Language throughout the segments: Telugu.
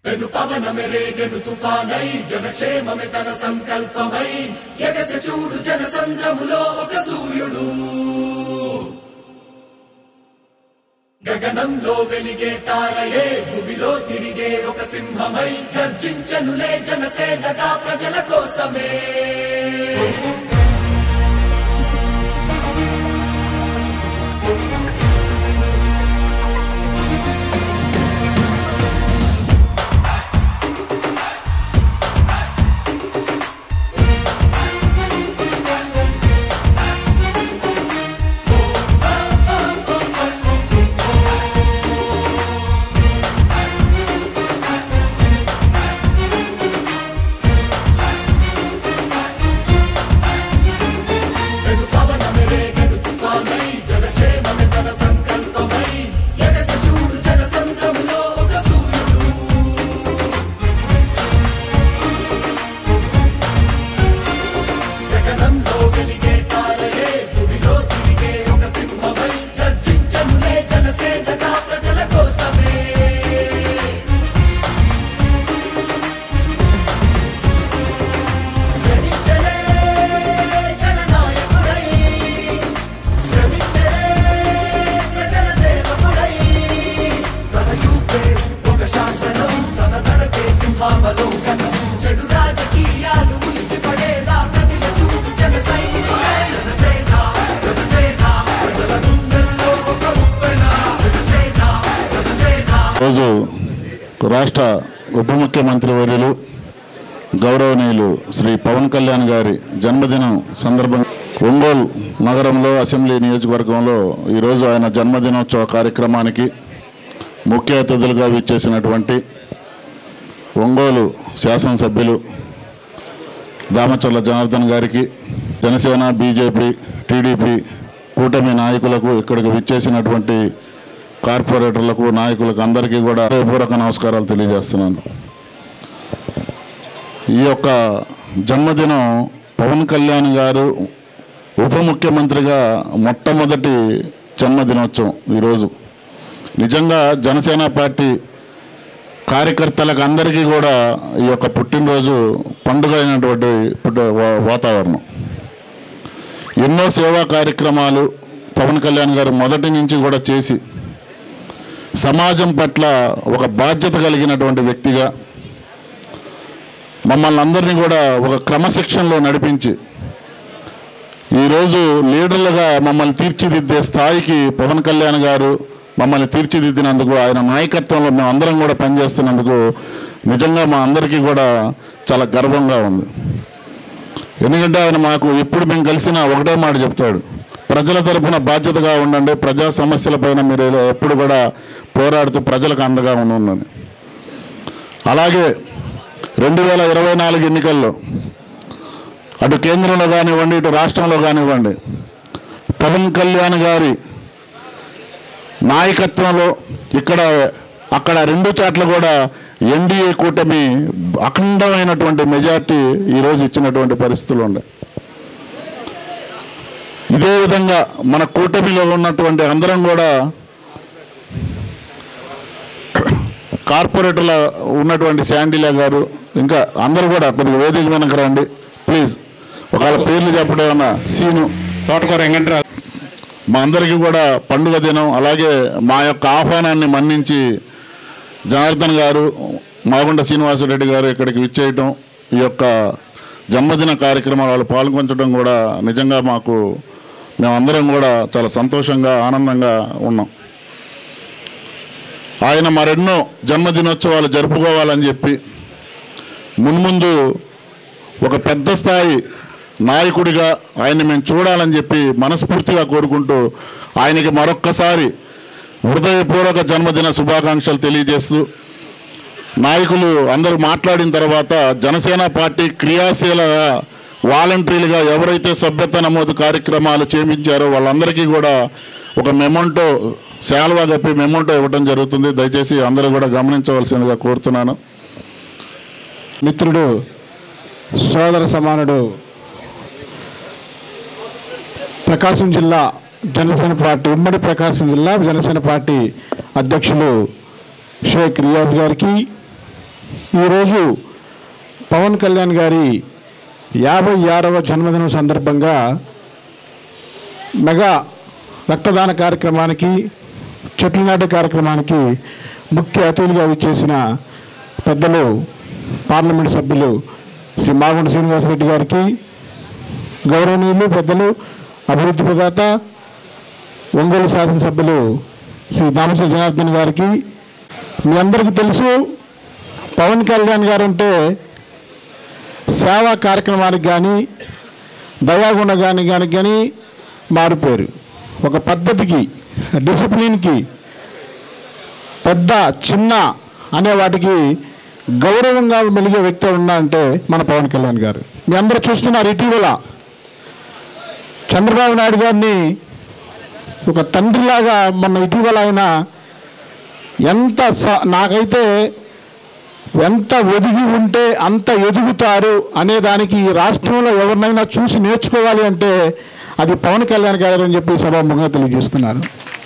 పెను పవనమెరేగెను తుఫానై జనక్షేమమే తన సంకల్పమై ఎగస చూడు జనసంద్రములో ఒక సూర్యుడు గగనంలో వెలిగే తారయే భూమిలో తిరిగే ఒక సింహమై గర్జించనులే జనసేనగా ప్రజల కోసమే పెను పవనమెరేగెను తుఫానై జనక్షేమమే తన సంకల్పమై ఎగస చూడు జనసంద్రములో ఒక సూర్యుడు గగనంలో వెలిగే తారయే భూమిలో తిరిగే ఒక సింహమై గర్జించనులే జనసేనగా ప్రజల కోసమే శ్రమించలే జననాయకుడై శ్రమించలే ప్రజల సేవకుడై తన చూపే ఒక శాసనం తన తడకే సింహావలోకనం చెడు రాజకీయాలు ఉలికి పడేలా కదిల చూపు జన సైనికుడై జనసేన జనసేన ప్రజల గుండెల్లో ఒక ఉప్పెన జనసేన జనసేన రోజు రాష్ట్ర ఉప ముఖ్యమంత్రి వర్యులు గౌరవనీయులు శ్రీ పవన్ కళ్యాణ్ గారి జన్మదినం సందర్భంగా ఒంగోలు నగరంలో అసెంబ్లీ నియోజకవర్గంలో ఈరోజు ఆయన జన్మదినోత్సవ కార్యక్రమానికి ముఖ్య అతిథులుగా విచ్చేసినటువంటి ఒంగోలు శాసనసభ్యులు దామచర్ల జనార్దన్ గారికి జనసేన బీజేపీ టీడీపీ కూటమి నాయకులకు ఇక్కడికి విచ్చేసినటువంటి కార్పొరేటర్లకు నాయకులకు అందరికీ కూడా హృదయపూర్వక నమస్కారాలు తెలియజేస్తున్నాను ఈ యొక్క జన్మదినం పవన్ కళ్యాణ్ గారు ఉప ముఖ్యమంత్రిగా మొట్టమొదటి జన్మదినోత్సవం ఈరోజు నిజంగా జనసేన పార్టీ కార్యకర్తలకు అందరికీ కూడా ఈ యొక్క పుట్టినరోజు పండుగ అయినటువంటి పుట్ట- వా- వాతావరణం ఎన్నో సేవా కార్యక్రమాలు పవన్ కళ్యాణ్ గారు మొదటి నుంచి కూడా చేసి సమాజం పట్ల ఒక బాధ్యత కలిగినటువంటి వ్యక్తిగా మమ్మల్ని అందరినీ కూడా ఒక క్రమశిక్షణలో నడిపించి ఈరోజు లీడర్లుగా మమ్మల్ని తీర్చిదిద్దే స్థాయికి పవన్ కళ్యాణ్ గారు మమ్మల్ని తీర్చిదిద్దినందుకు ఆయన నాయకత్వంలో మేము అందరం కూడా పనిచేస్తున్నందుకు నిజంగా మా అందరికీ కూడా చాలా గర్వంగా ఉంది ఎందుకంటే ఆయన మాకు ఎప్పుడు మేము కలిసినా ఒకటే మాట చెప్తాడు ప్రజల తరపున బాధ్యతగా ఉండండి ప్రజా సమస్యలపైన మీరు ఎప్పుడు కూడా పోరాడుతూ ప్రజలకు అండగా ఉండండి అలాగే రెండు వేల ఇరవై నాలుగు ఎన్నికల్లో అటు కేంద్రంలో కానివ్వండి ఇటు రాష్ట్రంలో కానివ్వండి పవన్ కళ్యాణ్ గారి నాయకత్వంలో ఇక్కడ అక్కడ రెండు చాట్ల కూడా ఎన్డీఏ కూటమి అఖండమైనటువంటి మెజార్టీ ఈరోజు ఇచ్చినటువంటి పరిస్థితులు ఉన్నాయి ఇదే విధంగా మన కూటమిలో ఉన్నటువంటి అందరం కూడా కార్పొరేటర్ల ఉన్నటువంటి శాండిలా గారు ఇంకా అందరూ కూడా కొద్దిగా వేదిక వెనక రండి ప్లీజ్ ఒకవేళ పేర్లు చెప్పడం ఏమన్నా సీను తోటకూర వెంకట్రావు మా అందరికీ కూడా పండుగ దినం అలాగే మా యొక్క ఆహ్వానాన్ని మన్నించి జనార్దన్ గారు మాగుండ శ్రీనివాసరెడ్డి గారు ఇక్కడికి విచ్చేయటం ఈ యొక్క జన్మదిన కార్యక్రమాలు పాల్గొంచడం కూడా నిజంగా మాకు మేమందరం కూడా చాలా సంతోషంగా ఆనందంగా ఉన్నాం ఆయన మరెన్నో జన్మదినోత్సవాలు జరుపుకోవాలని చెప్పి మున్ముందు ఒక పెద్ద స్థాయి నాయకుడిగా ఆయన్ని మేము చూడాలని చెప్పి మనస్ఫూర్తిగా కోరుకుంటూ ఆయనకి మరొక్కసారి హృదయపూర్వక జన్మదిన శుభాకాంక్షలు తెలియజేస్తూ నాయకులు అందరూ మాట్లాడిన తర్వాత జనసేన పార్టీ క్రియాశీలగా వాలంటీర్లుగా ఎవరైతే సభ్యత నమోదు కార్యక్రమాలు చేయించారో వాళ్ళందరికీ కూడా ఒక మెమోంటో శాల్వా కప్పి మెమోంటో ఇవ్వడం జరుగుతుంది దయచేసి అందరూ కూడా గమనించవలసిందిగా కోరుతున్నాను మిత్రుడు సోదర సమానుడు ప్రకాశం జిల్లా జనసేన పార్టీ ఉమ్మడి ప్రకాశం జిల్లా జనసేన పార్టీ అధ్యక్షులు షేక్ రియాజ్ గారికి ఈరోజు పవన్ కళ్యాణ్ గారి యాభై ఆరవ జన్మదినం సందర్భంగా మెగా రక్తదాన కార్యక్రమానికి చెట్లు నాటే కార్యక్రమానికి ముఖ్య అతిథులుగా విచ్చేసిన పెద్దలు పార్లమెంట్ సభ్యులు శ్రీ మాగుంట శ్రీనివాసరెడ్డి గారికి గౌరవనీయులు పెద్దలు అభివృద్ధి ప్రదాత ఒంగోలు శాసనసభ్యులు శ్రీ దామచల జనార్దన్ గారికి మీ అందరికీ తెలుసు పవన్ కళ్యాణ్ గారు అంటే సేవా కార్యక్రమానికి కానీ దయాగుణ కానీ కానీ కానీ మారిపోయారు ఒక పద్ధతికి డిసిప్లిన్కి పెద్ద చిన్న అనే వాటికి గౌరవంగా మెలిగే వ్యక్తి ఉన్నా అంటే మన పవన్ కళ్యాణ్ గారు మీ అందరూ చూస్తున్నారు ఇటీవల చంద్రబాబు నాయుడు గారిని ఒక తండ్రిలాగా మన ఇటీవల ఆయన ఎంత స- నాకైతే ఎంత ఒదిగి ఉంటే అంత ఎదుగుతారు అనే దానికి ఈ రాష్ట్రంలో ఎవరినైనా చూసి నేర్చుకోవాలి అంటే అది పవన్ కళ్యాణ్ గారు అని చెప్పి సభాముఖంగా తెలియజేస్తున్నాను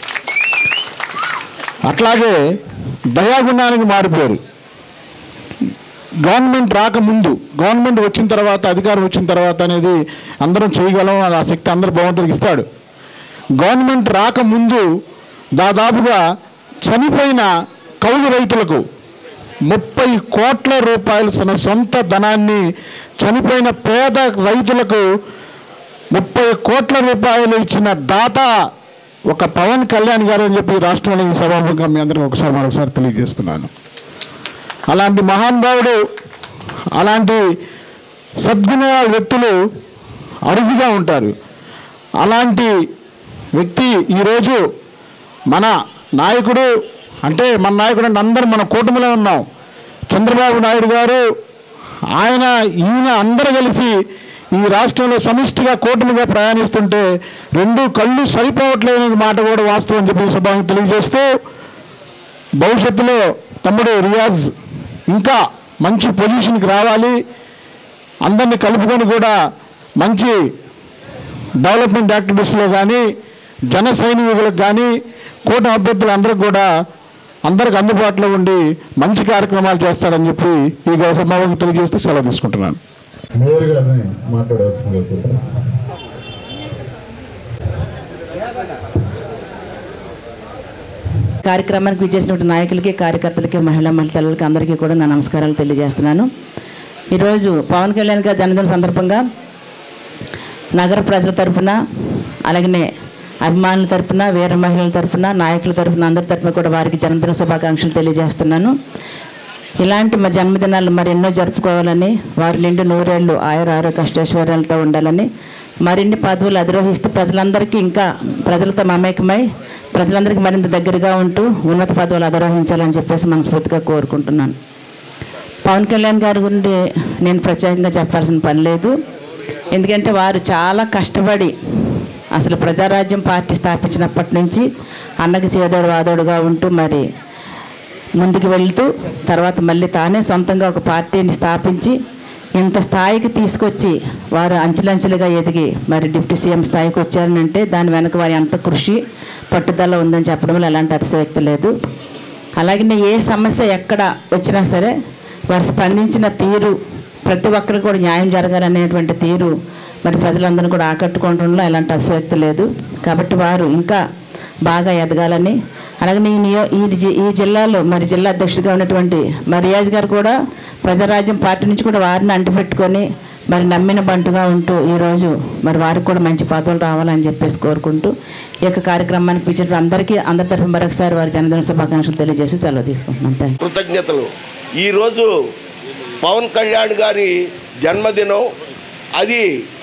అట్లాగే దయాగుణానికి మారిపోయారు గవర్నమెంట్ రాకముందు గవర్నమెంట్ వచ్చిన తర్వాత అధికారం వచ్చిన తర్వాత అనేది అందరం చేయగలం అది ఆ శక్తి అందరు భగవంతుడికి ఇస్తాడు గవర్నమెంట్ రాకముందు దాదాపుగా చనిపోయిన కౌలు రైతులకు ముప్పై కోట్ల రూపాయలు తన సొంత ధనాన్ని చనిపోయిన పేద రైతులకు ముప్పై కోట్ల రూపాయలు ఇచ్చిన దాత ఒక పవన్ కళ్యాణ్ గారు అని చెప్పి రాష్ట్రంలో ఈ సభాముఖంగా మీ అందరికీ ఒకసారి మరొకసారి తెలియజేస్తున్నాను అలాంటి మహానుభావుడు అలాంటి సద్గుణాల వ్యక్తులు అరుదుగా ఉంటారు అలాంటి వ్యక్తి ఈరోజు మన నాయకుడు అంటే మన నాయకుడు అంటే అందరం మన కూటమిలో ఉన్నాం చంద్రబాబు నాయుడు గారు ఆయన ఈయన అందరూ కలిసి ఈ రాష్ట్రంలో సమిష్టిగా కూటమిగా ప్రయాణిస్తుంటే రెండు కళ్ళు సరిపోవట్లేదనే మాట కూడా వాస్తవం అని చెప్పి సభకు తెలియజేస్తూ భవిష్యత్తులో తమ్ముడు రియాజ్ ఇంకా మంచి పొజిషన్కి రావాలి అందరినీ కలుపుకొని కూడా మంచి డెవలప్మెంట్ యాక్టివిటీస్లో కానీ జన సైనికులకు కానీ కూటమి అభ్యర్థులు అందరికి కూడా అందరికి అందుబాటులో ఉండి మంచి కార్యక్రమాలు చేస్తారని చెప్పి ఈ గౌరవ సమావేశం తెలియజేస్తూ సెలవు తీసుకుంటున్నాను మేయర్ గారిని మాట్లాడాల్సిందిగా కోరుతున్నాను. కార్యక్రమానికి విచ్చేసినటువంటి నాయకులకి కార్యకర్తలకి మహిళా మహిళలకి అందరికీ కూడా నా నమస్కారాలు తెలియజేస్తున్నాను ఈరోజు పవన్ కళ్యాణ్ గారి జన్మదిన సందర్భంగా నగర ప్రజల తరపున అలాగనే అభిమానుల తరపున వీర మహిళల తరపున నాయకుల తరపున అందరి తరపున కూడా వారికి జన్మదిన శుభాకాంక్షలు తెలియజేస్తున్నాను ఇలాంటి మా జన్మదినాలు మరి ఎన్నో జరుపుకోవాలని వారి నిండు నూరేళ్ళు ఆయుర ఆరోగ్య అష్టైశ్వర్యాలతో ఉండాలని మరిన్ని పదవులు అధిరోహిస్తూ ప్రజలందరికీ ఇంకా ప్రజలతో మమేకమై ప్రజలందరికీ మరింత దగ్గరగా ఉంటూ ఉన్నత పదవులు అధిరోహించాలని చెప్పేసి మనస్ఫూర్తిగా కోరుకుంటున్నాను పవన్ కళ్యాణ్ గారి గురించి నేను ప్రత్యేకంగా చెప్పాల్సిన పని లేదు ఎందుకంటే వారు చాలా కష్టపడి అసలు ప్రజారాజ్యం పార్టీ స్థాపించినప్పటి నుంచి అన్నకి చేదోడు వాదోడుగా ఉంటూ మరి ముందుకు వెళ్తూ తర్వాత మళ్ళీ తానే సొంతంగా ఒక పార్టీని స్థాపించి ఇంత స్థాయికి తీసుకొచ్చి వారు అంచెలంచెలుగా ఎదిగి మరి డిప్యూటీ సీఎం స్థాయికి వచ్చారనంటే దాని వెనక వారి అంత కృషి పట్టుదల ఉందని చెప్పడంలో ఎలాంటి అతిశయోక్తి లేదు అలాగే ఏ సమస్య ఎక్కడ వచ్చినా సరే వారు స్పందించిన తీరు ప్రతి ఒక్కరికి కూడా న్యాయం జరగాలనేటువంటి తీరు మరి ప్రజలందరినీ కూడా ఆకట్టుకోవడంలో ఎలాంటి అతిశయోక్తి లేదు కాబట్టి వారు ఇంకా బాగా ఎదగాలని అలాగే ఈ నియో ఈ జి- ఈ జిల్లాలో మరి జిల్లా అధ్యక్షుడిగా ఉన్నటువంటి మరి రియాజ్ గారు కూడా ప్రజారాజ్యం పార్టీ నుంచి కూడా వారిని అంటిపెట్టుకొని మరి నమ్మిన బంటుగా ఉంటూ ఈరోజు మరి వారికి కూడా మంచి పదవులు రావాలని చెప్పేసి కోరుకుంటూ ఈ యొక్క కార్యక్రమానికి పిలిచిన అందరికీ అందరి తరఫున మరొకసారి వారి జన్మదిన శుభాకాంక్షలు తెలియజేసి సెలవు తీసుకుంటున్నాను థ్యాంక్ యూ. కృతజ్ఞతలు ఈరోజు పవన్ కళ్యాణ్ గారి జన్మదినం అది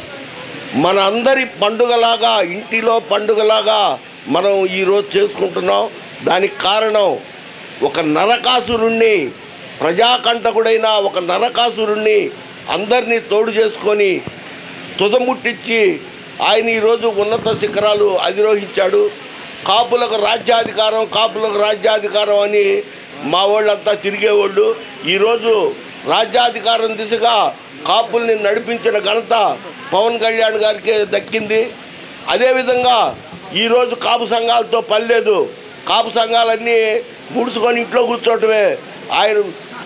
మన అందరి పండుగలాగా ఇంటిలో పండుగలాగా మనం ఈరోజు చేసుకుంటున్నాం దానికి కారణం ఒక నరకాసురుణ్ణి ప్రజాకంటకుడైన ఒక నరకాసురుణ్ణి అందరినీ తోడు చేసుకొని తుదముట్టించి ఆయన ఈరోజు ఉన్నత శిఖరాలు అధిరోహించాడు కాపులకు రాజ్యాధికారం కాపులకు రాజ్యాధికారం అని మా వాళ్ళంతా తిరిగేవాళ్ళు ఈరోజు రాజ్యాధికారం దిశగా కాపుల్ని నడిపించిన ఘనత పవన్ కళ్యాణ్ గారికే దక్కింది అదేవిధంగా ఈరోజు కాపు సంఘాలతో పని లేదు కాపు సంఘాలన్నీ ముడుచుకొని ఇంట్లో కూర్చోవటమే ఆయన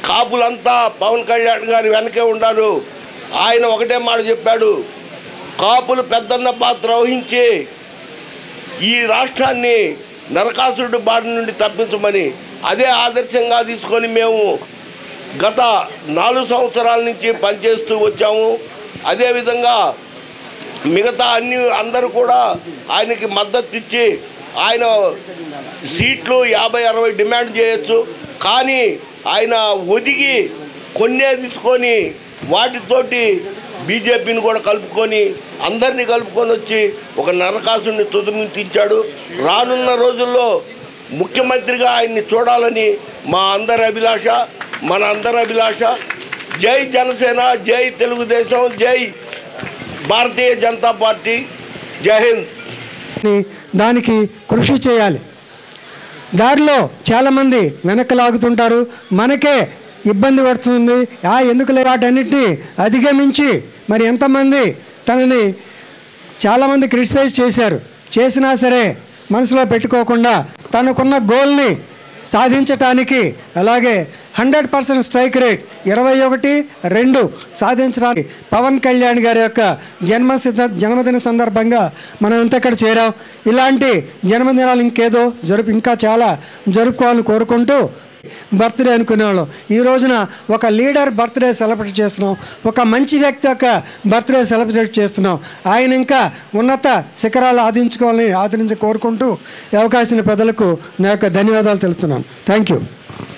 కాపులంతా పవన్ కళ్యాణ్ గారి వెనకే ఉండారు ఆయన ఒకటే మాట చెప్పాడు కాపులు పెద్దన్న పాత్ర వహించి ఈ రాష్ట్రాన్ని నరకాసురుడి బారి నుండి తప్పించమని అదే ఆదర్శంగా తీసుకొని మేము గత నాలుగు సంవత్సరాల నుంచి పనిచేస్తూ వచ్చాము అదేవిధంగా మిగతా అన్ని అందరూ కూడా ఆయనకి మద్దతు ఇచ్చి ఆయన సీట్లు యాభై అరవై డిమాండ్ చేయొచ్చు కానీ ఆయన ఒదిగి కొన్నే తీసుకొని వాటితోటి బీజేపీని కూడా కలుపుకొని అందరినీ కలుపుకొని వచ్చి ఒక నరకాసుని తుదిమించాడు రానున్న రోజుల్లో ముఖ్యమంత్రిగా ఆయన్ని చూడాలని మా అందరి అభిలాష మన అందరి అభిలాష జై జనసేన జై తెలుగుదేశం జై భారతీయ జనతా పార్టీ జై హింద్ ని దానికి కృషి చేయాలి దారిలో చాలామంది వెనక్కి లాగుతుంటారు మనకే ఇబ్బంది పడుతుంది ఆ ఎందుకులే వాటన్నిటిని అధిగమించి మరి ఎంతమంది తనని చాలామంది క్రిటిసైజ్ చేశారు చేసినా సరే మనసులో పెట్టుకోకుండా తనకున్న గోల్ని సాధించటానికి అలాగే హండ్రెడ్ పర్సెంట్ స్ట్రైక్ రేట్ ఇరవై ఒకటి రెండు సాధించడానికి పవన్ కళ్యాణ్ గారి యొక్క జన్మ సిద్ధ జన్మదిన సందర్భంగా మనం అంతా ఇక్కడ చేరాం ఇలాంటి జన్మదినాలు ఇంకేదో జరుపు ఇంకా చాలా జరుపుకోవాలని కోరుకుంటూ బర్త్డే అనుకునేవాళ్ళం ఈ రోజున ఒక లీడర్ బర్త్డే సెలబ్రేట్ చేస్తున్నాం ఒక మంచి వ్యక్తి యొక్క బర్త్డే సెలబ్రేట్ చేస్తున్నాం ఆయన ఇంకా ఉన్నత శిఖరాలు ఆదించుకోవాలని ఆదరించి కోరుకుంటూ ఈ అవకాశం పెద్దలకు నా యొక్క ధన్యవాదాలు తెలుపుతున్నాను థ్యాంక్ యూ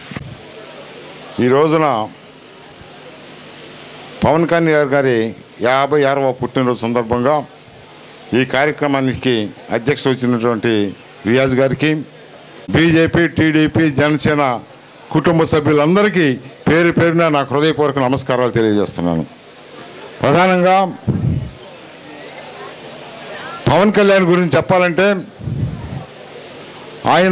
ఈ రోజున పవన్ కళ్యాణ్ గారి యాభై ఆరవ పుట్టినరోజు సందర్భంగా ఈ కార్యక్రమానికి అధ్యక్ష వచ్చినటువంటి రియాజ్ గారికి బీజేపీ టీడీపీ జనసేన కుటుంబ సభ్యులందరికీ పేరు పేరున నా హృదయపూర్వక నమస్కారాలు తెలియజేస్తున్నాను ప్రధానంగా పవన్ కళ్యాణ్ గురించి చెప్పాలంటే ఆయన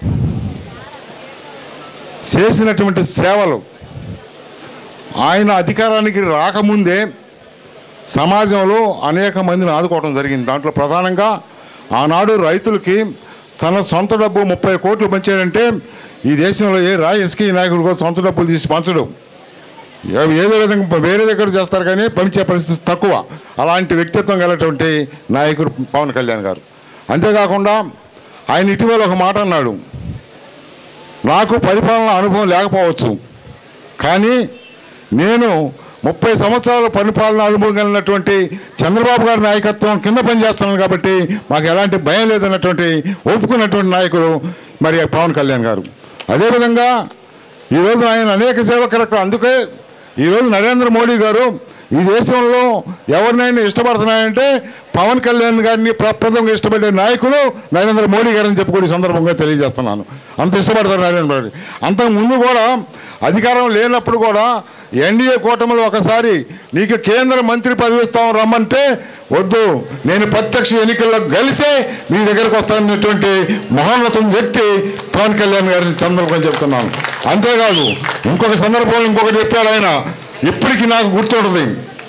చేసినటువంటి సేవలు ఆయన అధికారానికి రాకముందే సమాజంలో అనేక మందిని ఆదుకోవడం జరిగింది దాంట్లో ప్రధానంగా ఆనాడు రైతులకి తన సొంత డబ్బు ముప్పై కోట్లు పంచాడంటే ఈ దేశంలో ఏ రాజకీయ నాయకుడు కూడా సొంత డబ్బులు తీసి పంచడం ఏ- ఏదో విధంగా వేరే దగ్గర చేస్తారు కానీ పంచే పరిస్థితి తక్కువ అలాంటి వ్యక్తిత్వం గలటువంటి నాయకుడు పవన్ కళ్యాణ్ గారు అంతేకాకుండా ఆయన ఇటీవల ఒక మాట అన్నాడు నాకు పరిపాలన అనుభవం లేకపోవచ్చు కానీ నేను ముప్పై సంవత్సరాల పరిపాలన అనుభవం కలిగినటువంటి చంద్రబాబు గారి నాయకత్వం కింద పనిచేస్తున్నాను కాబట్టి మాకు ఎలాంటి భయం లేదన్నటువంటి ఒప్పుకున్నటువంటి నాయకుడు మరి పవన్ కళ్యాణ్ గారు అదేవిధంగా ఈరోజు ఆయన అనేక సేవకులకు అందుకే ఈరోజు నరేంద్ర మోడీ గారు ఈ దేశంలో ఎవరినైనా ఇష్టపడుతున్నాయంటే పవన్ కళ్యాణ్ గారిని ప్రప్రదంగా ఇష్టపడే నాయకుడు నరేంద్ర మోడీ గారని చెప్పి కూడా ఈ సందర్భంగా తెలియజేస్తున్నాను అంత ఇష్టపడతారు నరేంద్ర మోడీ అంతకు ముందు కూడా అధికారం లేనప్పుడు కూడా ఎన్డీఏ కూటమిలో ఒకసారి నీకు కేంద్ర మంత్రి పదవి ఇస్తాం రమ్మంటే వద్దు నేను ప్రత్యక్ష ఎన్నికల్లో కలిసే మీ దగ్గరకు వస్తానన్నటువంటి మహోన్నతం వ్యక్తి పవన్ కళ్యాణ్ గారిని సందర్భంగా చెప్తున్నాను అంతేకాదు ఇంకొక సందర్భంలో ఇంకొకటి చెప్పాడు ఆయన ఇప్పటికీ నాకు గుర్తుంటుంది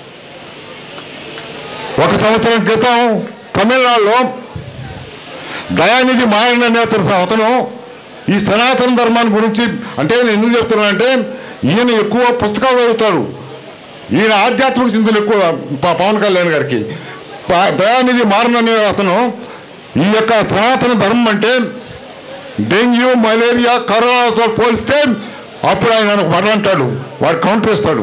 ఒక సంవత్సరం క్రితం తమిళనాడులో దయానిధి మారణ నేత అతను ఈ సనాతన ధర్మాన్ని గురించి అంటే నేను ఎందుకు చెప్తున్నానంటే ఈయన ఎక్కువ పుస్తకాలు చదువుతాడు ఈయన ఆధ్యాత్మిక చింతన ఎక్కువ ప- పవన్ కళ్యాణ్ గారికి ప- దయానిధి మారణ అనే అతను ఈ యొక్క సనాతన ధర్మం అంటే డెంగ్యూ మలేరియా కరోనాతో పోలిస్తే అప్పుడు ఆయన ఒక మాట అంటాడు వాడు కౌంటర్ ఇస్తాడు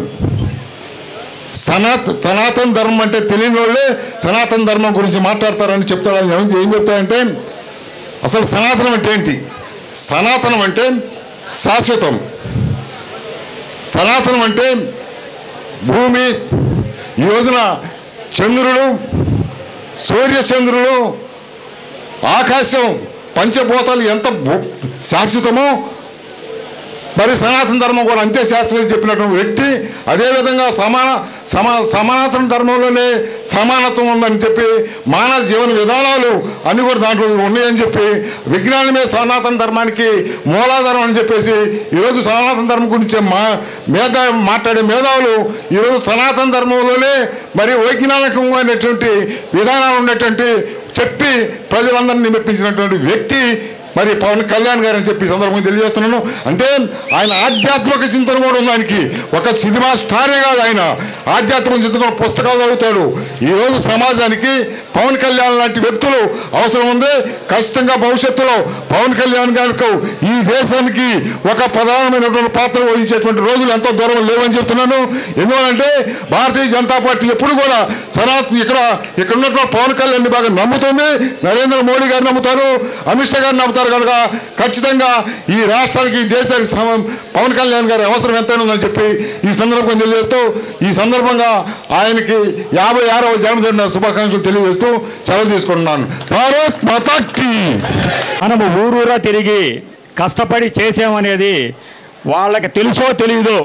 సనాత్ సనాతన ధర్మం అంటే తెలియని వాళ్ళే సనాతన ధర్మం గురించి మాట్లాడతారని చెప్తాడు ఆయన ఏం- ఏం చెప్తాడంటే అసలు సనాతనం అంటే ఏంటి సనాతనం అంటే శాశ్వతం సనాతనం అంటే భూమి ఈ రోజున చంద్రుడు సూర్యచంద్రుడు ఆకాశం పంచభూతాలు ఎంత భూ- శాశ్వతమో మరి సనాతన ధర్మం కూడా అంతే శాస్త్రం చెప్పినటువంటి వ్యక్తి అదేవిధంగా సమాన సమా సనాతన ధర్మంలోనే సమానత్వం ఉందని చెప్పి మానవ జీవన విధానాలు అన్ని కూడా దాంట్లో ఉన్నాయని చెప్పి విజ్ఞానమే సనాతన ధర్మానికి మూలాధారం అని చెప్పేసి ఈరోజు సనాతన ధర్మం గురించి మా మేధా మాట్లాడే మేధావులు ఈరోజు సనాతన ధర్మంలోనే మరి వైజ్ఞానికమైనటువంటి విధానాలు ఉన్నటువంటి చెప్పి ప్రజలందరినీ మెప్పించినటువంటి వ్యక్తి మరి పవన్ కళ్యాణ్ గారు అని చెప్పి ఈ సందర్భంగా తెలియజేస్తున్నాను అంటే ఆయన ఆధ్యాత్మిక చింతన కూడా ఉంది ఆయనకి ఒక సినిమా స్టారే కాదు ఆయన ఆధ్యాత్మిక చింతన కూడా పుస్తకాలు చదువుతాడు ఈరోజు సమాజానికి పవన్ కళ్యాణ్ లాంటి వ్యక్తులు అవసరం ఉంది ఖచ్చితంగా భవిష్యత్తులో పవన్ కళ్యాణ్ గారికి ఈ దేశానికి ఒక ప్రధానమైనటువంటి పాత్ర వహించేటువంటి రోజులు ఎంతో దూరం లేవని చెప్తున్నాను ఎందువలంటే భారతీయ జనతా పార్టీ ఎప్పుడు కూడా సనాతన ఇక్కడ ఇక్కడ ఉన్నటువంటి పవన్ కళ్యాణ్ బాగా నమ్ముతుంది నరేంద్ర మోడీ గారు నమ్ముతారు అమిత్ షా గారు నమ్ముతారు కనుక ఖచ్చితంగా ఈ రాష్ట్రానికి ఈ దేశానికి సమ- పవన్ కళ్యాణ్ గారి అవసరం ఎంతైనా ఉందని చెప్పి ఈ సందర్భంగా తెలియజేస్తూ ఈ సందర్భంగా ఆయనకి యాభై ఆరవ జన్మదిన శుభాకాంక్షలు తెలియజేస్తూ సెలవు తీసుకుంటున్నాను భారత్ మాతాకి మనము ఊరూరా తిరిగి కష్టపడి చేసామనేది వాళ్ళకి తెలుసో తెలియదో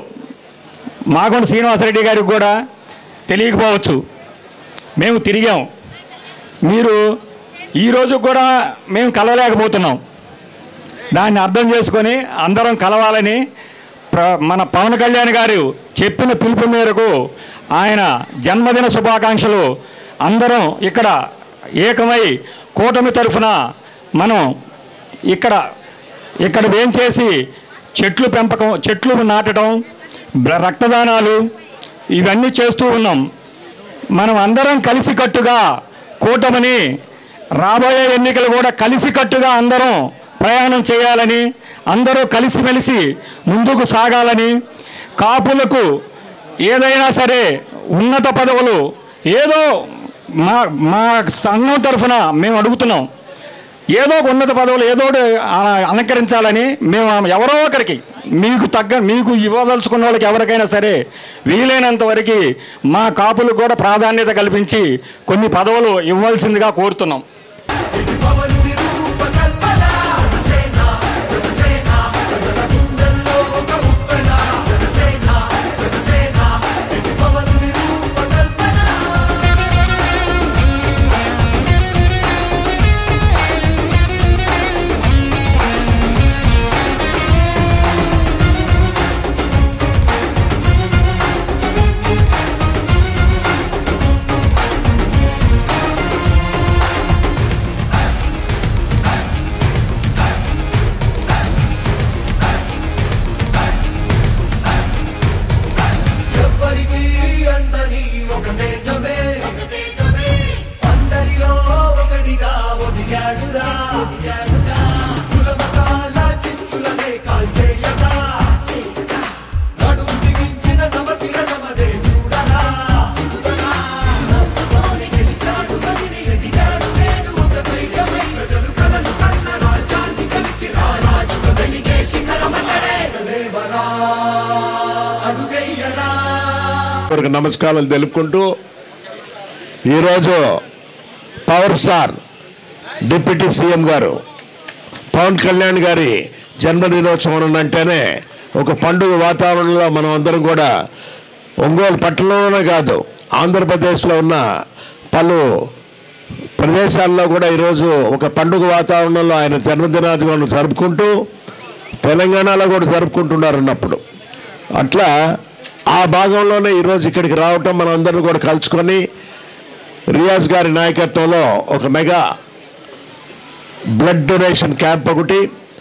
మాగొండ శ్రీనివాసరెడ్డి గారికి కూడా తెలియకపోవచ్చు మేము తిరిగాం మీరు ఈరోజు కూడా మేము కలవలేకపోతున్నాం దాన్ని అర్థం చేసుకొని అందరం కలవాలని ప్ర మన పవన్ కళ్యాణ్ గారు చెప్పిన పిలుపు మేరకు ఆయన జన్మదిన శుభాకాంక్షలు అందరం ఇక్కడ ఏకమై కూటమి తరఫున మనం ఇక్కడ ఇక్కడ ఏం చేసి చెట్లు పెంపకం చెట్లు నాటడం బ్ల- రక్తదానాలు ఇవన్నీ చేస్తూ ఉన్నాం మనం అందరం కలిసికట్టుగా కూటమిని రాబోయే ఎన్నికలు కూడా కలిసికట్టుగా అందరం ప్రయాణం చేయాలని అందరూ కలిసిమెలిసి ముందుకు సాగాలని కాపులకు ఏదైనా సరే ఉన్నత పదవులు ఏదో మా మా సంఘం తరఫున మేము అడుగుతున్నాం ఏదో ఒక ఉన్నత పదవులు ఏదో ఒకటి అల- అలంకరించాలని మేము ఎవరో ఒకరికి మీకు తగ్గ మీకు ఇవ్వదలుచుకున్న వాళ్ళకి ఎవరికైనా సరే వీలైనంత వరకు మా కాపులకు కూడా ప్రాధాన్యత కల్పించి కొన్ని పదవులు ఇవ్వాల్సిందిగా కోరుతున్నాం పవనుడి రూపకల్పన జనసేన జనసేన ప్రజల గుండెల్లో ఒక ఉప్పెన జనసేన జనసేన ఇది పవనుడి రూపకల్పన ఎవ్వరికీ అందని ఒక తేజమే అందరిలో ఒకడిగా ఒదిగాడురా కులమతాల చిచ్చులనే కాల్చేయగా నడుం బిగించిన నవకిరణమదే చూడరా చిరునవ్వుతోనే గెలిచాడు మదిని ఎదిగాడు నేడు ఒక ధైర్యమై ప్రజలు కలలు కన్న రాజ్యాన్ని గెలిచి రారాజుక వెలిగే శిఖరమన్నడే లేవరా అడుగయ్యరా వారికి నమస్కారాలు తెలుపుకుంటూ ఈరోజు పవర్ స్టార్ డిప్యూటీ సీఎం గారు పవన్ కళ్యాణ్ గారి జన్మదినోత్సవం అంటేనే ఒక పండుగ వాతావరణంలో మనం అందరం కూడా ఒంగోలు పట్టణంలోనే కాదు ఆంధ్రప్రదేశ్లో ఉన్న పలు ప్రదేశాల్లో కూడా ఈరోజు ఒక పండుగ వాతావరణంలో ఆయన జన్మదినాన్ని జరుపుకుంటూ తెలంగాణలో కూడా జరుపుకుంటున్నారు అన్నప్పుడు అట్లా ఆ భాగంలోనే ఈరోజు ఇక్కడికి రావటం మనం అందరం కూడా కలుసుకొని రియాజ్ గారి నాయకత్వంలో ఒక మెగా బ్లడ్ డొనేషన్ క్యాంప్ ఒకటి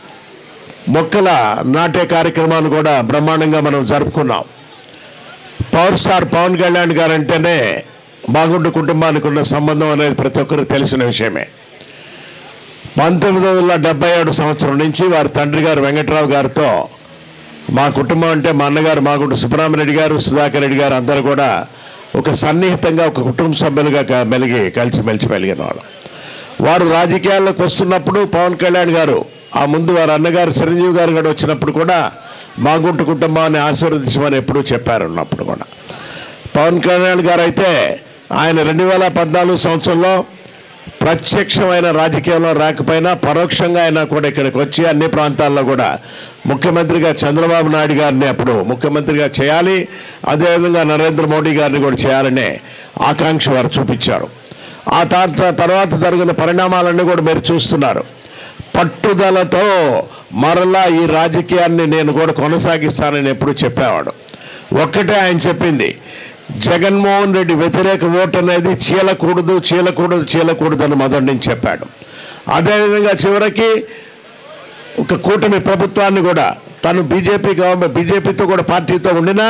మొక్కల నాటే కార్యక్రమాన్ని కూడా బ్రహ్మాండంగా మనం జరుపుకున్నాం పవర్ స్టార్ పవన్ కళ్యాణ్ గారు అంటేనే బాగుండు కుటుంబానికి ఉన్న సంబంధం అనేది ప్రతి ఒక్కరికి తెలిసిన విషయమే పంతొమ్మిది వందల డెబ్బై ఏడు సంవత్సరం నుంచి వారి తండ్రి గారు వెంకట్రావు గారితో మా కుటుంబం అంటే మా అన్నగారు మాగుంట సుబ్రహ్మణ్యుడి గారు సుధాకర్ రెడ్డి గారు అందరూ కూడా ఒక సన్నిహితంగా ఒక కుటుంబ సభ్యులుగా క- మెలిగి కలిసిమెలిసి మెలిగిన వాళ్ళు వారు రాజకీయాల్లోకి వస్తున్నప్పుడు పవన్ కళ్యాణ్ గారు ఆ ముందు వారి అన్నగారు చిరంజీవి గారు కూడా వచ్చినప్పుడు కూడా మాగుంట కుటుంబాన్ని ఆశీర్వదించమని ఎప్పుడూ చెప్పారు ఉన్నప్పుడు కూడా పవన్ కళ్యాణ్ గారు అయితే ఆయన రెండు వేల పద్నాలుగు సంవత్సరంలో ప్రత్యక్షమైన రాజకీయంలో రాకపోయినా పరోక్షంగా అయినా కూడా ఇక్కడికి వచ్చి అన్ని ప్రాంతాల్లో కూడా ముఖ్యమంత్రిగా చంద్రబాబు నాయుడు గారిని అప్పుడు ముఖ్యమంత్రిగా చేయాలి అదేవిధంగా నరేంద్ర మోడీ గారిని కూడా చేయాలనే ఆకాంక్ష వారు చూపించారు ఆ తా- తర్వాత జరిగిన పరిణామాలన్నీ కూడా మీరు చూస్తున్నారు పట్టుదలతో మరలా ఈ రాజకీయాన్ని నేను కూడా కొనసాగిస్తానని ఎప్పుడు చెప్పేవాడు ఒక్కటే ఆయన చెప్పింది జగన్మోహన్ రెడ్డి వ్యతిరేక ఓటు అనేది చీలకూడదు చీలకూడదు చీలకూడదు అని మొదటి నుంచి చెప్పాడు అదేవిధంగా చివరికి ఒక కూటమి ప్రభుత్వాన్ని కూడా తను బీజేపీ గవర్నమెంట్ బీజేపీతో కూడా పార్టీతో ఉండినా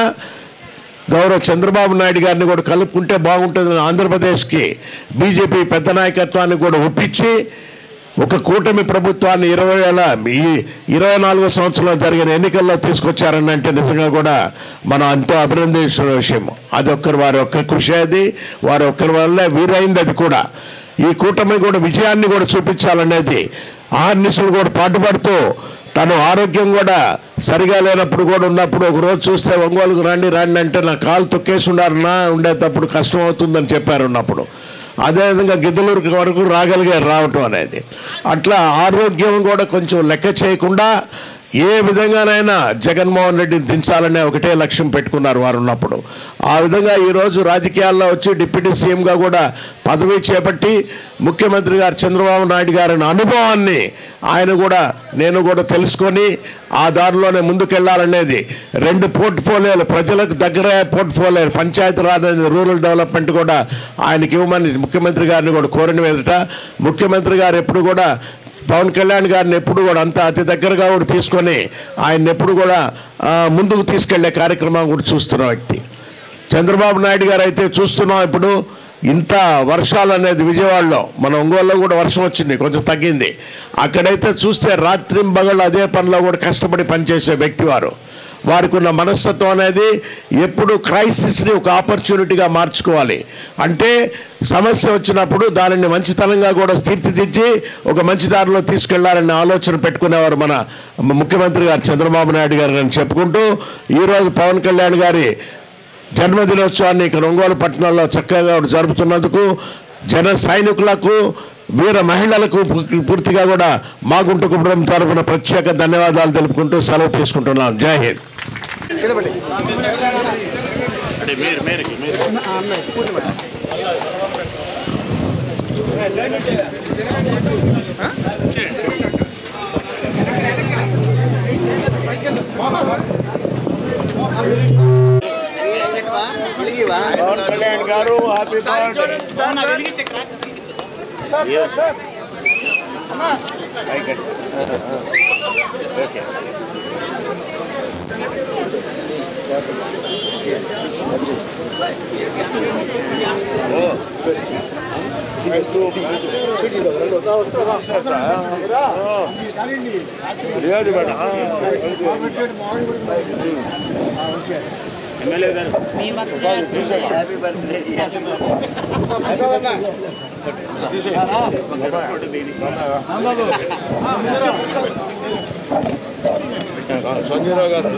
గౌరవ చంద్రబాబు నాయుడు గారిని కూడా కలుపుకుంటే బాగుంటుందని ఆంధ్రప్రదేశ్కి బీజేపీ పెద్ద నాయకత్వాన్ని కూడా ఒప్పించి ఒక కూటమి ప్రభుత్వాన్ని ఇరవై వేల ఈ ఇరవై నాలుగో సంవత్సరంలో జరిగిన ఎన్నికల్లో తీసుకొచ్చారని అంటే నిజంగా కూడా మనం ఎంతో అభినందించిన విషయం అది ఒక్కరు వారి ఒక్క కృషి అది వారి ఒక్కరి వల్లే వీరైంది అది కూడా ఈ కూటమి కూడా విజయాన్ని కూడా చూపించాలనేది ఆర్నిసులు కూడా పాటుపడుతూ తను ఆరోగ్యం కూడా సరిగా లేనప్పుడు కూడా ఉన్నప్పుడు ఒక రోజు చూస్తే ఒంగోలుకు రండి రండి అంటే నా కాలు తొక్కేసి ఉన్నారన్నా ఉండేటప్పుడు కష్టం అవుతుందని చెప్పారు ఉన్నప్పుడు అదేవిధంగా గిద్దలూరు వరకు రాగలిగారు రావటం అనేది అట్లా ఆరోగ్యం కూడా కొంచెం లెక్క చేయకుండా ఏ విధంగానైనా జగన్మోహన్ రెడ్డిని దించాలనే ఒకటే లక్ష్యం పెట్టుకున్నారు వారు ఉన్నప్పుడు ఆ విధంగా ఈరోజు రాజకీయాల్లో వచ్చి డిప్యూటీ సీఎంగా కూడా పదవి చేపట్టి ముఖ్యమంత్రి గారు చంద్రబాబు నాయుడు గారి అనుభవాన్ని ఆయన కూడా నేను కూడా తెలుసుకొని ఆ దారిలోనే ముందుకెళ్లాలనేది రెండు పోర్ట్ఫోలియోలు ప్రజలకు దగ్గర పోర్ట్ఫోలియో పంచాయతీరాజ్ అనేది రూరల్ డెవలప్మెంట్ కూడా ఆయనకి ఇవ్వమని ముఖ్యమంత్రి గారిని కూడా కోరిన మీదట ముఖ్యమంత్రి గారు ఎప్పుడు కూడా పవన్ కళ్యాణ్ గారిని ఎప్పుడు కూడా అంత అతి దగ్గరగా కూడా తీసుకొని ఆయన ఎప్పుడు కూడా ఆ, ముందుకు తీసుకెళ్లే కార్యక్రమం కూడా చూస్తున్న వ్యక్తి చంద్రబాబు నాయుడు గారు అయితే చూస్తున్నాం ఇప్పుడు ఇంత వర్షాలు అనేది విజయవాడలో మన ఒంగోలులో కూడా వర్షం వచ్చింది కొంచెం తగ్గింది అక్కడైతే చూస్తే రాత్రింబగళ్ళు అదే పనిలో కూడా కష్టపడి పనిచేసే వ్యక్తి వారు వారికి ఉన్న మనస్తత్వం అనేది ఎప్పుడు క్రైసిస్ని ఒక ఆపర్చునిటీగా మార్చుకోవాలి అంటే సమస్య వచ్చినప్పుడు దానిని మంచితనంగా కూడా తీర్చిదిద్ది ఒక మంచి దారిలో తీసుకెళ్లాలనే ఆలోచన పెట్టుకునేవారు మన ముఖ్యమంత్రి గారు చంద్రబాబు నాయుడు గారు అని చెప్పుకుంటూ ఈరోజు పవన్ కళ్యాణ్ గారి జన్మదినోత్సవాన్ని ఇక్కడ ఒంగోలు పట్టణంలో చక్కగా జరుపుతున్నందుకు జన సైనికులకు వీర మహిళలకు పు- పూర్తిగా కూడా మా గుంట కుటుంబం తరపున ప్రత్యేక ధన్యవాదాలు తెలుపుకుంటూ సెలవు తీసుకుంటున్నాం జై హింద్ పవన్ కళ్యాణ్ గారు హ్యాపీ బర్త్డే సంజయరావు గారు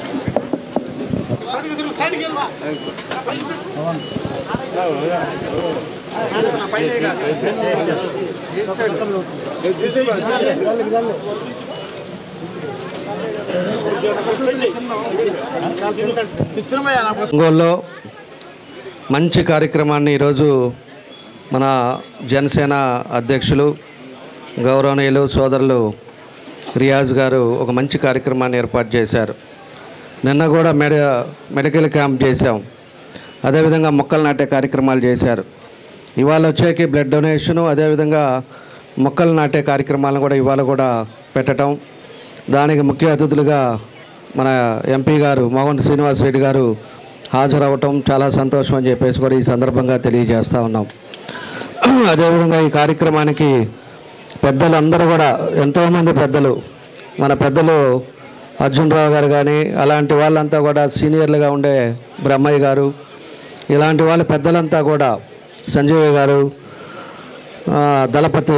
ఒంగోలులో మంచి కార్యక్రమాన్ని ఈరోజు మన జనసేన అధ్యక్షులు గౌరవనీయులు సోదరులు రియాజ్ గారు ఒక మంచి కార్యక్రమాన్ని ఏర్పాటు చేశారు నిన్న కూడా మెడ మెడికల్ క్యాంప్ చేశాం అదేవిధంగా మొక్కలు నాటే కార్యక్రమాలు చేశారు ఇవాళ వచ్చేకి బ్లడ్ డొనేషను అదేవిధంగా మొక్కలు నాటే కార్యక్రమాలను కూడా ఇవాళ కూడా పెట్టడం దానికి ముఖ్య అతిథులుగా మన ఎంపీ గారు మోహన్ శ్రీనివాస్ రెడ్డి గారు హాజరవటం చాలా సంతోషం అని చెప్పేసి కూడా ఈ సందర్భంగా తెలియజేస్తూ ఉన్నాం అదేవిధంగా ఈ కార్యక్రమానికి పెద్దలందరూ కూడా ఎంతోమంది పెద్దలు మన పెద్దలు అర్జున్ రావు గారు కానీ అలాంటి వాళ్ళంతా కూడా సీనియర్లుగా ఉండే బ్రహ్మయ్య గారు ఇలాంటి వాళ్ళ పెద్దలంతా కూడా సంజయ్ గారు ఆ, దళపతి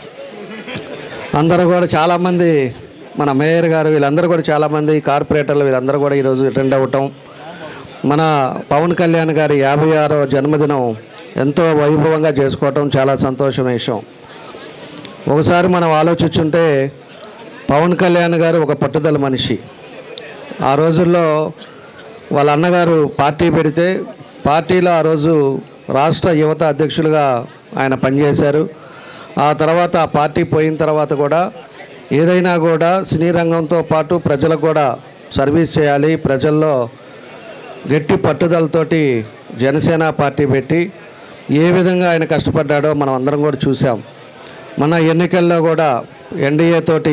అందరూ కూడా చాలామంది మన మేయర్ గారు వీళ్ళందరూ కూడా చాలామంది కార్పొరేటర్లు వీళ్ళందరూ కూడా ఈరోజు అటెండ్ అవ్వటం మన పవన్ కళ్యాణ్ గారి యాభై ఆరో జన్మదినం ఎంతో వైభవంగా చేసుకోవటం చాలా సంతోషం విషయం ఒకసారి మనం ఆలోచించుంటే పవన్ కళ్యాణ్ గారు ఒక పట్టుదల మనిషి ఆ రోజుల్లో వాళ్ళ అన్నగారు పార్టీ పెడితే పార్టీలో ఆ రోజు రాష్ట్ర యువత అధ్యక్షులుగా ఆయన పనిచేశారు ఆ తర్వాత ఆ పార్టీ పోయిన తర్వాత కూడా ఏదైనా కూడా సినీ రంగంతో పాటు ప్రజలకు కూడా సర్వీస్ చేయాలి ప్రజల్లో గట్టి పట్టుదలతోటి జనసేన పార్టీ పెట్టి ఏ విధంగా ఆయన కష్టపడ్డాడో మనం అందరం కూడా చూసాం మన ఎన్నికల్లో కూడా ఎన్డీఏ తోటి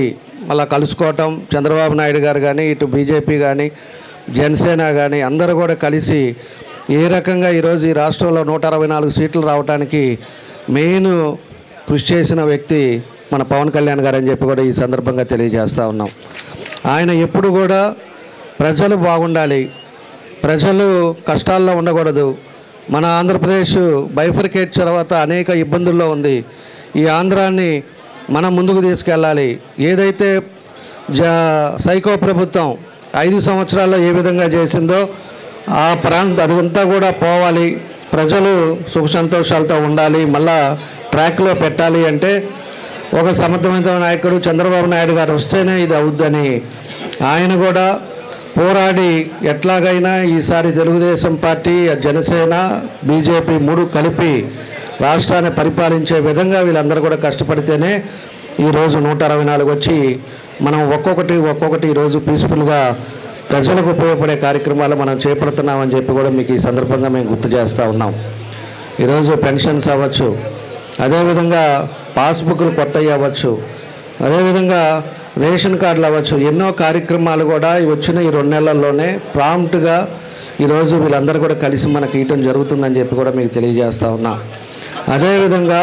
మళ్ళీ కలుసుకోవటం చంద్రబాబు నాయుడు గారు కానీ ఇటు బీజేపీ కానీ జనసేన కానీ అందరూ కూడా కలిసి ఏ రకంగా ఈరోజు ఈ రాష్ట్రంలో నూట అరవై నాలుగు సీట్లు రావడానికి మెయిన్ కృషి చేసిన వ్యక్తి మన పవన్ కళ్యాణ్ గారు అని చెప్పి కూడా ఈ సందర్భంగా తెలియజేస్తూ ఉన్నాం ఆయన ఎప్పుడు కూడా ప్రజలు బాగుండాలి ప్రజలు కష్టాల్లో ఉండకూడదు మన ఆంధ్రప్రదేశ్ బైఫర్కేట్ తర్వాత అనేక ఇబ్బందుల్లో ఉంది ఈ ఆంధ్రాన్ని మనం ముందుకు తీసుకెళ్ళాలి ఏదైతే జ సైకో ప్రభుత్వం ఐదు సంవత్సరాల్లో ఏ విధంగా చేసిందో ఆ ప్రాంత అదంతా కూడా పోవాలి ప్రజలు సుఖ సంతోషాలతో ఉండాలి మళ్ళా ట్రాక్లో పెట్టాలి అంటే ఒక సమర్థవంతమైన నాయకుడు చంద్రబాబు నాయుడు గారు వస్తేనే ఇది అవుద్దని ఆయన కూడా పోరాడి ఎట్లాగైనా ఈసారి తెలుగుదేశం పార్టీ జనసేన బీజేపీ మూడు కలిపి రాష్ట్రాన్ని పరిపాలించే విధంగా వీళ్ళందరూ కూడా కష్టపడితేనే ఈరోజు నూట అరవై నాలుగు వచ్చి మనం ఒక్కొక్కటి ఒక్కొక్కటి ఈరోజు పీస్ఫుల్గా ప్రజలకు ఉపయోగపడే కార్యక్రమాలు మనం చేపడుతున్నామని చెప్పి కూడా మీకు ఈ సందర్భంగా మేము గుర్తు చేస్తూ ఉన్నాం ఈరోజు పెన్షన్స్ అవ్వచ్చు అదేవిధంగా పాస్బుక్లు కొత్తవి అవ్వచ్చు అదేవిధంగా రేషన్ కార్డులు అవ్వచ్చు ఎన్నో కార్యక్రమాలు కూడా ఈ వచ్చిన ఈ రెండు నెలల్లోనే ప్రాంప్ట్గా ఈరోజు వీళ్ళందరూ కూడా కలిసి మనకి ఇయటం జరుగుతుందని చెప్పి కూడా మీకు తెలియజేస్తా ఉన్నా అదేవిధంగా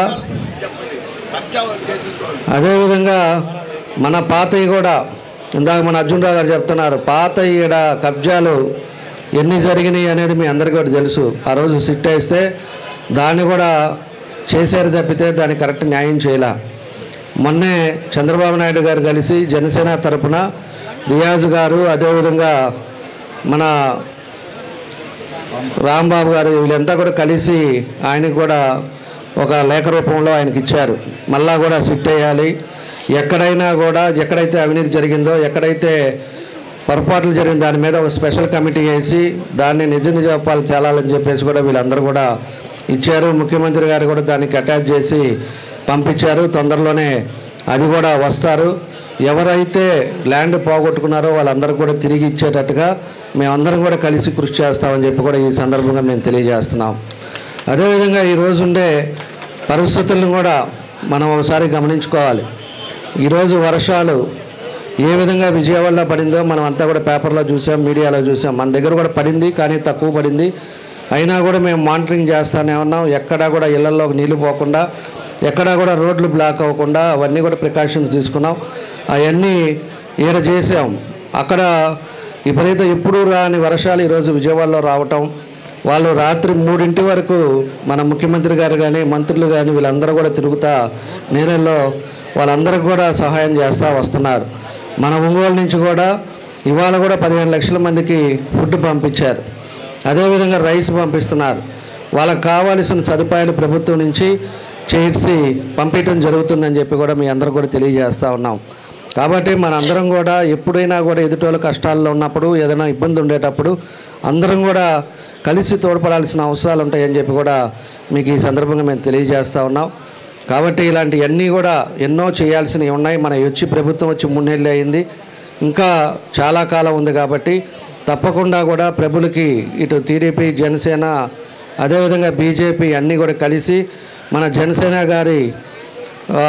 అదేవిధంగా మన పాతవి కూడా ఇందాక మన అర్జునరావు గారు చెప్తున్నారు పాత ఈడ కబ్జాలు ఎన్ని జరిగినాయి అనేది మీ అందరికీ కూడా తెలుసు ఆ రోజు సిట్ వేస్తే దాన్ని కూడా చేశారు తప్పితే దాన్ని కరెక్ట్ న్యాయం చేయలే మొన్నే చంద్రబాబు నాయుడు గారు కలిసి జనసేన తరపున రియాజ్ గారు అదేవిధంగా మన రాంబాబు గారు వీళ్ళంతా కూడా కలిసి ఆయనకు కూడా ఒక లేఖ రూపంలో ఆయనకి ఇచ్చారు మళ్ళా కూడా సిట్ వేయాలి ఎక్కడైనా కూడా ఎక్కడైతే అవినీతి జరిగిందో ఎక్కడైతే పొరపాట్లు జరిగిన దాని మీద ఒక స్పెషల్ కమిటీ వేసి దాన్ని నిజ నిజాపాలు తేలాలని చెప్పేసి కూడా వీళ్ళందరూ కూడా ఇచ్చారు ముఖ్యమంత్రి గారు కూడా దానికి అటాచ్ చేసి పంపించారు తొందరలోనే అది కూడా వస్తారు ఎవరైతే ల్యాండ్ పోగొట్టుకున్నారో వాళ్ళందరూ కూడా తిరిగి ఇచ్చేటట్టుగా మేమందరం కూడా కలిసి కృషి చేస్తామని చెప్పి కూడా ఈ సందర్భంగా మేము తెలియజేస్తున్నాం అదేవిధంగా ఈ రోజు ఉండే పరిస్థితులను కూడా మనం ఒకసారి గమనించుకోవాలి ఈరోజు వర్షాలు ఏ విధంగా విజయవాడలో పడిందో మనం అంతా కూడా పేపర్లో చూసాం మీడియాలో చూసాం మన దగ్గర కూడా పడింది కానీ తక్కువ పడింది అయినా కూడా మేము మానిటరింగ్ చేస్తానే ఉన్నాం ఎక్కడా కూడా ఇళ్లలోకి నీళ్లు పోకుండా ఎక్కడా కూడా రోడ్లు బ్లాక్ అవ్వకుండా అవన్నీ కూడా ప్రికాషన్స్ తీసుకున్నాం అవన్నీ ఈడ చేసాం అక్కడ విపరీత ఎప్పుడు రాని వర్షాలు ఈరోజు విజయవాడలో రావటం వాళ్ళు రాత్రి మూడింటి వరకు మన ముఖ్యమంత్రి గారు కానీ మంత్రులు కానీ వీళ్ళందరూ కూడా తిరుగుతా నీళ్ళల్లో వాళ్ళందరికీ కూడా సహాయం చేస్తూ వస్తున్నారు మన ఒంగోలు నుంచి కూడా ఇవాళ కూడా పదిహేను లక్షల మందికి ఫుడ్ పంపించారు అదేవిధంగా రైస్ పంపిస్తున్నారు వాళ్ళకి కావాల్సిన సదుపాయాలు ప్రభుత్వం నుంచి చేసి పంపించడం జరుగుతుందని చెప్పి కూడా మీ అందరూ కూడా తెలియజేస్తూ ఉన్నాం కాబట్టి మనందరం కూడా ఎప్పుడైనా కూడా ఎదుటోళ్ళ కష్టాల్లో ఉన్నప్పుడు ఏదైనా ఇబ్బంది ఉండేటప్పుడు అందరం కూడా కలిసి తోడ్పడాల్సిన అవసరాలు ఉంటాయని చెప్పి కూడా మీకు ఈ సందర్భంగా మేము తెలియజేస్తూ ఉన్నాం కాబట్టి ఇలాంటివన్నీ కూడా ఎన్నో చేయాల్సినవి ఉన్నాయి మన వచ్చి ప్రభుత్వం వచ్చి మూడేళ్ళు అయింది ఇంకా చాలా కాలం ఉంది కాబట్టి తప్పకుండా కూడా ప్రభులకి ఇటు టీడీపీ జనసేన అదేవిధంగా బీజేపీ అన్నీ కూడా కలిసి మన జనసేన గారి ఆ,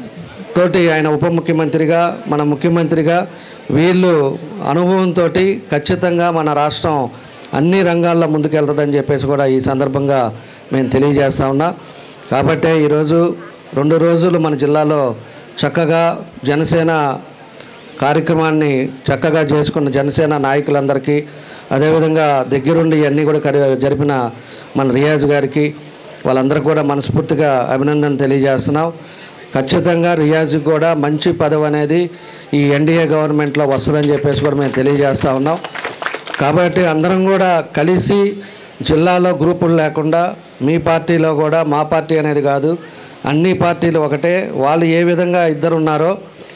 తోటి ఆయన ఉప ముఖ్యమంత్రిగా మన ముఖ్యమంత్రిగా వీళ్ళు అనుభవంతో ఖచ్చితంగా మన రాష్ట్రం అన్ని రంగాల్లో ముందుకెళ్తుందని చెప్పేసి కూడా ఈ సందర్భంగా మేము తెలియజేస్తా ఉన్నా కాబట్టే ఈరోజు రెండు రోజులు మన జిల్లాలో చక్కగా జనసేన కార్యక్రమాన్ని చక్కగా చేసుకున్న జనసేన నాయకులందరికీ అదేవిధంగా దగ్గరుండి అన్నీ కూడా కరి- జరిపిన మన రియాజ్ గారికి వాళ్ళందరికీ కూడా మనస్ఫూర్తిగా అభినందన తెలియజేస్తున్నాం ఖచ్చితంగా రియాజ్కి కూడా మంచి పదవి అనేది ఈ ఎన్డీఏ గవర్నమెంట్లో వస్తుందని చెప్పేసి కూడా మేము తెలియజేస్తా ఉన్నాం కాబట్టి అందరం కూడా కలిసి జిల్లాలో గ్రూపులు లేకుండా మీ పార్టీలో కూడా మా పార్టీ అనేది కాదు అన్ని పార్టీలు ఒకటే వాళ్ళు ఏ విధంగా ఇద్దరు ఉన్నారో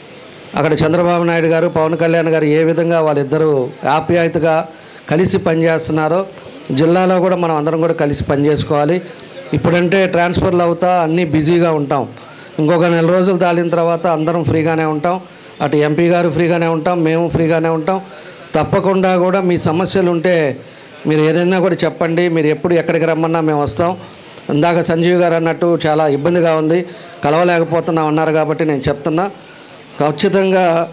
అక్కడ చంద్రబాబు నాయుడు గారు పవన్ కళ్యాణ్ గారు ఏ విధంగా వాళ్ళిద్దరూ ఆప్యాయతగా కలిసి పనిచేస్తున్నారో జిల్లాలో కూడా మనం అందరం కూడా కలిసి పనిచేసుకోవాలి ఇప్పుడంటే ట్రాన్స్ఫర్లు అవుతా అన్నీ బిజీగా ఉంటాం ఇంకొక నెల రోజులు తాలిన తర్వాత అందరం ఫ్రీగానే ఉంటాం అటు ఎంపీ గారు ఫ్రీగానే ఉంటాం మేము ఫ్రీగానే ఉంటాం తప్పకుండా కూడా మీ సమస్యలు ఉంటే మీరు ఏదైనా కూడా చెప్పండి మీరు ఎప్పుడు ఎక్కడికి రమ్మన్నా మేము వస్తాం ఇందాక సంజీవ్ గారు అన్నట్టు చాలా ఇబ్బందిగా ఉంది కలవలేకపోతున్నాం అన్నారు కాబట్టి నేను చెప్తున్నా ఖచ్చితంగా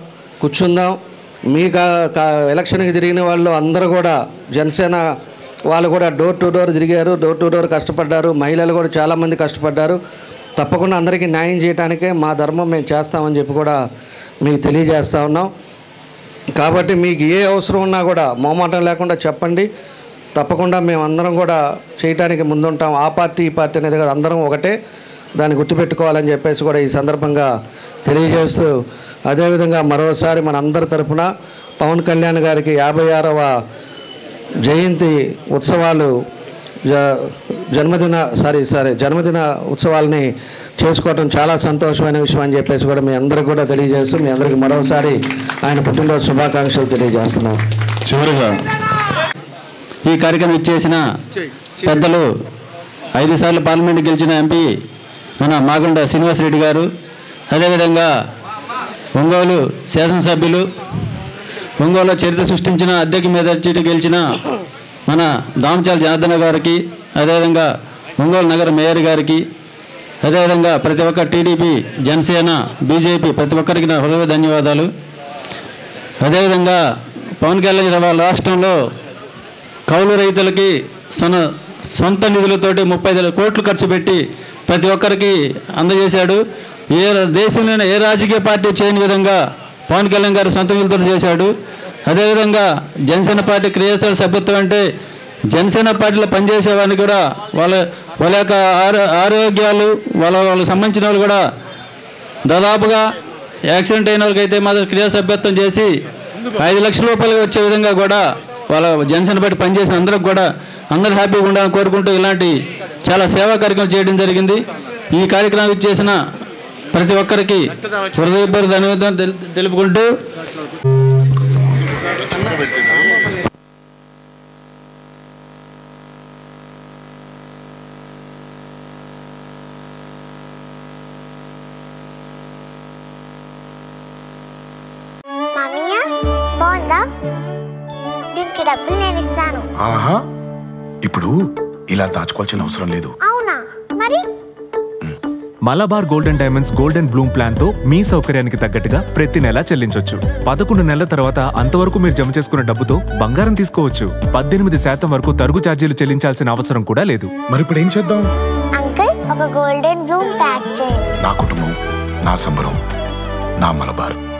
కూర్చుందాం మీ కా- కా- ఎలక్షన్కి తిరిగిన వాళ్ళు అందరూ కూడా జనసేన వాళ్ళు కూడా డోర్ టు డోర్ తిరిగారు డోర్ టు డోర్ కష్టపడ్డారు మహిళలు కూడా చాలామంది కష్టపడ్డారు తప్పకుండా అందరికీ న్యాయం చేయడానికే మా ధర్మం మేము చేస్తామని చెప్పి కూడా మీకు తెలియజేస్తా ఉన్నాం కాబట్టి మీకు ఏ అవసరం ఉన్నా కూడా మొహమాటం లేకుండా చెప్పండి తప్పకుండా మేము అందరం కూడా చేయటానికి ముందుంటాం ఆ పార్టీ ఈ పార్టీ అనేది కాదు అందరం ఒకటే దాన్ని గుర్తుపెట్టుకోవాలని చెప్పేసి కూడా ఈ సందర్భంగా తెలియజేస్తూ అదేవిధంగా మరోసారి మన అందరి తరపున పవన్ కళ్యాణ్ గారికి యాభై ఆరవ జయంతి ఉత్సవాలు జ- జన్మదిన సారీ సారీ జన్మదిన ఉత్సవాలని చేసుకోవటం చాలా సంతోషమైన విషయం అని చెప్పేసి కూడా మీ అందరికి కూడా తెలియజేస్తూ మీ అందరికి మరోసారి ఆయన పుట్టినరోజు శుభాకాంక్షలు తెలియజేస్తున్నాం చివరిగా ఈ కార్యక్రమం ఇచ్చేసిన పెద్దలు ఐదు సార్లు పార్లమెంట్ గెలిచిన ఎంపీ మన మాగుండ శ్రీనివాసరెడ్డి గారు అదేవిధంగా ఒంగోలు శాసనసభ్యులు ఒంగోలు చరిత్ర సృష్టించిన అద్దెకి మీద చీటి గెలిచిన మన దామచాల జనార్దన గారికి అదేవిధంగా ఒంగోలు నగర మేయర్ గారికి అదేవిధంగా ప్రతి ఒక్క టీడీపీ జనసేన బీజేపీ ప్రతి ఒక్కరికి నా హృదయ ధన్యవాదాలు అదేవిధంగా పవన్ కళ్యాణ్ గారు వాళ్ళ రాష్ట్రంలో కౌలు రైతులకి సొన సొంత నిధులతోటి ముప్పై ఐదు కోట్లు ఖర్చు పెట్టి ప్రతి ఒక్కరికి అందజేశాడు ఏ దేశంలోనే ఏ రాజకీయ పార్టీ చేయని విధంగా పవన్ కళ్యాణ్ గారు సొంత నిధులతో చేశాడు అదేవిధంగా జనసేన పార్టీ క్రియాశీల సభ్యత్వం అంటే జనసేన పార్టీలో పనిచేసే వారిని కూడా వాళ్ళ వాళ్ళ యొక్క ఆరో ఆరోగ్యాలు వాళ్ళ వాళ్ళకి సంబంధించిన వాళ్ళు కూడా దాదాపుగా యాక్సిడెంట్ అయిన వాళ్ళకైతే మాత్రం క్రియా సభ్యత్వం చేసి ఐదు లక్షల రూపాయలు వచ్చే విధంగా కూడా వాళ్ళ జనసేన బట్టి పనిచేసిన అందరికి కూడా అందరూ హ్యాపీగా ఉండాలని కోరుకుంటూ ఇలాంటి చాలా సేవా కార్యక్రమం చేయడం జరిగింది ఈ కార్యక్రమం చేసిన ప్రతి ఒక్కరికి హృదయపూర్వక ధన్యవాదాలు తెలు- తెలుపుకుంటూ మామయ్య బాగుందా దీనికి డబ్బులు నేను ఇస్తాను ఆహా ఇప్పుడు ఇలా దాచుకోవాల్సిన అవసరం లేదు అవునా మరి Malabar golden diamonds golden bloom plan తో మీ సౌకర్యానికి తగ్గట్టుగా ప్రతి నెల చెల్లించొచ్చు పదకొండు నెలల తర్వాత అంతవరకు మీరు జమ చేసుకున్న డబ్బుతో బంగారం తీసుకోవచ్చు పద్దెనిమిది శాతం వరకు తరుగు ఛార్జీలు చెల్లించాల్సిన అవసరం కూడా లేదు మరి ఇప్పుడు ఏం చేద్దాం అంకుల్ ఒక గోల్డెన్ బ్లూమ్ ప్యాక్ చేయండి నా కుటుంబం నా సంబరం నా మలబార్